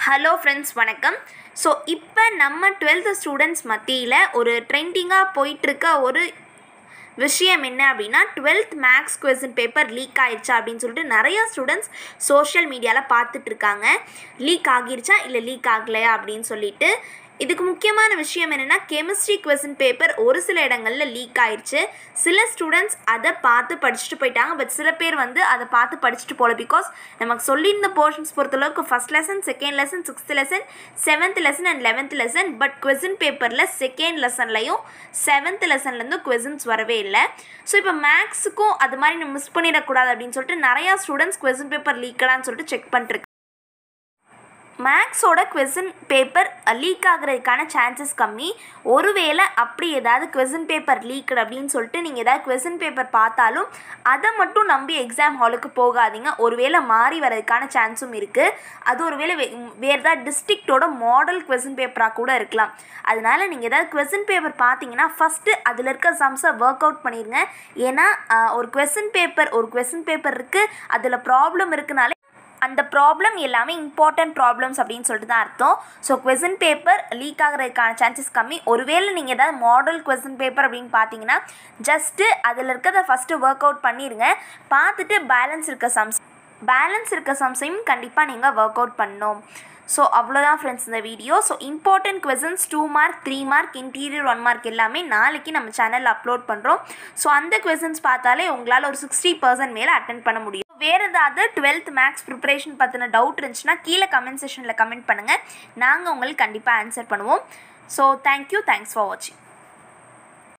hello friends வணக்கம் so இப்போ நம்ம டுவெல்த்து ஸ்டூடெண்ட்ஸ் மத்தியில் ஒரு ட்ரெண்டிங்காக போயிட்டுருக்க ஒரு விஷயம் என்ன அப்படின்னா twelfth maths question paper leak ஆயிடுச்சா அப்படின்னு சொல்லிட்டு நிறையா ஸ்டூடெண்ட்ஸ் சோஷியல் மீடியாவில் பார்த்துட்டு இருக்காங்க லீக் ஆகிருச்சா இல்லை லீக் ஆகலையா அப்படின்னு சொல்லிட்டு இதுக்கு முக்கியமான விஷயம் என்னென்னா கெமிஸ்ட்ரி கொஸ்டின் பேப்பர் ஒரு சில இடங்களில் லீக் ஆயிடுச்சு சில ஸ்டூடெண்ட்ஸ் அதை பார்த்து படிச்சுட்டு போயிட்டாங்க பட் சில பேர் வந்து அதை பார்த்து படிச்சுட்டு போகல பிகாஸ் நமக்கு சொல்லியிருந்த போர்ஷன்ஸ் பொறுத்தளவுக்கு first lesson second lesson sixth lesson seventh lesson and eleventh lesson but question பேப்பரில் செகண்ட் லெசன்லையும் செவன்த் லெசன்லேருந்து கொஸ்டின்ஸ் வரவே இல்லை ஸோ இப்போ மேக்ஸுக்கும் அது மாதிரி நம்ம மிஸ் பண்ணிடக்கூடாது அப்படின்னு சொல்லிட்டு நிறையா ஸ்டூடெண்ட்ஸ் கொஸ்டின் பேப்பர் லீக்கடான்னு சொல்லிட்டு செக் பண்ணிட்டு மேக்ஸோட கொஸ்டின் பேப்பர் லீக் ஆகிறதுக்கான சான்சஸ் கம்மி ஒருவேளை அப்படி ஏதாவது கொஸ்டின் பேப்பர் லீக்டு அப்படின்னு சொல்லிட்டு நீங்கள் ஏதாவது கொஸ்டின் பேப்பர் பார்த்தாலும் அதை மட்டும் நம்பி எக்ஸாம் ஹாலுக்கு போகாதீங்க ஒருவேளை மாறி வரதுக்கான சான்ஸும் இருக்குது அது ஒருவேளை வே வேறு ஏதாவது டிஸ்ட்ரிக்டோட மாடல் கொஸ்டின் பேப்பராக கூட இருக்கலாம் அதனால நீங்கள் ஏதாவது கொஸ்டின் பேப்பர் பார்த்தீங்கன்னா ஃபஸ்ட்டு அதில் இருக்க சம்ஸை ஒர்க் அவுட் பண்ணிடுங்க ஏன்னா ஆஹ், ஒரு கொஸ்டின் பேப்பர் ஒரு கொஸ்டின் பேப்பர் இருக்குது அதில் ப்ராப்ளம் இருக்குனாலே அந்த ப்ராப்ளம் எல்லாமே இம்பார்ட்டன்ட் ப்ராப்ளம்ஸ் அப்படின்னு சொல்லிட்டு தான் அர்த்தம் ஸோ கொஸ்டின் பேப்பர் லீக் ஆகிறதுக்கான சான்சஸ் கம்மி ஒருவேளை நீங்கள் ஏதாவது மாடல் கொஸ்டின் பேப்பர் அப்படின்னு பார்த்தீங்கன்னா ஜஸ்ட்டு அதில் இருக்கிறத ஃபஸ்ட்டு ஒர்க் அவுட் பண்ணிடுங்க பார்த்துட்டு பேலன்ஸ் இருக்க சம்ஸ் பேலன்ஸ் இருக்க சம்ஸையும் கண்டிப்பாக நீங்கள் ஒர்க் அவுட் பண்ணணும் ஸோ அவ்வளோதான் ஃப்ரெண்ட்ஸ் இந்த video so important questions two mark three mark interior one mark எல்லாமே நாளைக்கு நம்ம சேனலில் அப்லோட் பண்ணுறோம் ஸோ அந்த கொஸ்டின்ஸ் பார்த்தாலே உங்களால் ஒரு சிக்ஸ்டி பர்சன்ட் மேலே அட்டன் பண்ண முடியும் வேறு ஏதாவது டுவெல்த் மேக்ஸ் ப்ரிப்பரேஷன் பற்றின டவுட் இருந்துச்சுன்னா கீழே கமெண்ட் செஷனில் கமெண்ட் பண்ணுங்கள் நாங்கள் உங்களுக்கு கண்டிப்பாக ஆன்சர் பண்ணுவோம் ஸோ தேங்க்யூ தேங்க்ஸ் ஃபார் வாட்சிங்